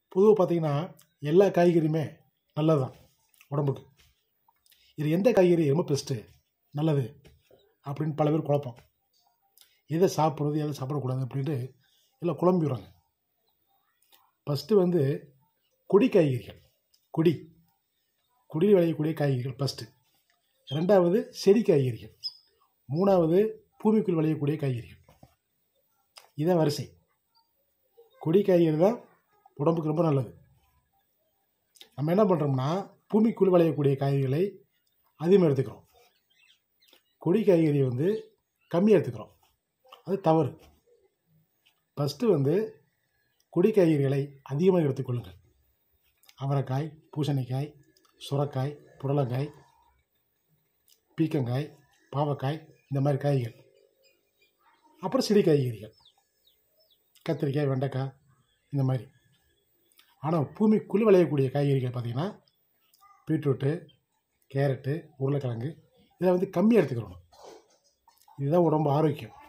பொதுவாக பார்த்தீங்கன்னா எல்லா காய்கறியுமே நல்லது தான் உடம்புக்கு இது எந்த காய்கறி ரொம்ப பெஸ்ட்டு நல்லது அப்படின்னு பல பேர் குழப்பம் எதை சாப்பிட்றது எதை சாப்பிடக்கூடாது அப்படின்ட்டு எல்லாம் குழம்பிடுறாங்க ஃபஸ்ட்டு வந்து கொடி காய்கறிகள் கொடி கொடியில் விளையக்கூடிய காய்கறிகள் ஃபஸ்ட்டு ரெண்டாவது செடி காய்கறிகள் மூணாவது பூமிக்குள் விளையக்கூடிய காய்கறிகள் இதான் வரிசை கொடி காய்கறி தான் உடம்புக்கு ரொம்ப நல்லது நம்ம என்ன பண்ணுறோம்னா பூமிக்குள் விளையக்கூடிய காய்கறிகளை அதிகமாக எடுத்துக்கிறோம் கொடி காய்கறியை வந்து கம்மியாக எடுத்துக்கிறோம் அது தவறு ஃபஸ்ட்டு வந்து கொடி காய்கறிகளை அதிகமாக எடுத்துக்கொள்ளுங்கள் அவரைக்காய் பூசணிக்காய் சுரக்காய் புடலங்காய் பீக்கங்காய் பாவக்காய் இந்த மாதிரி காய்கள் அப்புறம் செடி காய்கறிகள் கத்திரிக்காய் வெண்டைக்காய் இந்த மாதிரி ஆனால் பூமிக்குள் விளையக்கூடிய காய்கறிகள் பார்த்திங்கன்னா பீட்ரூட்டு கேரட்டு உருளைக்கிழங்கு இதை வந்து கம்மியாக எடுத்துக்கிறணும் இதுதான் உடம்பு ஆரோக்கியம்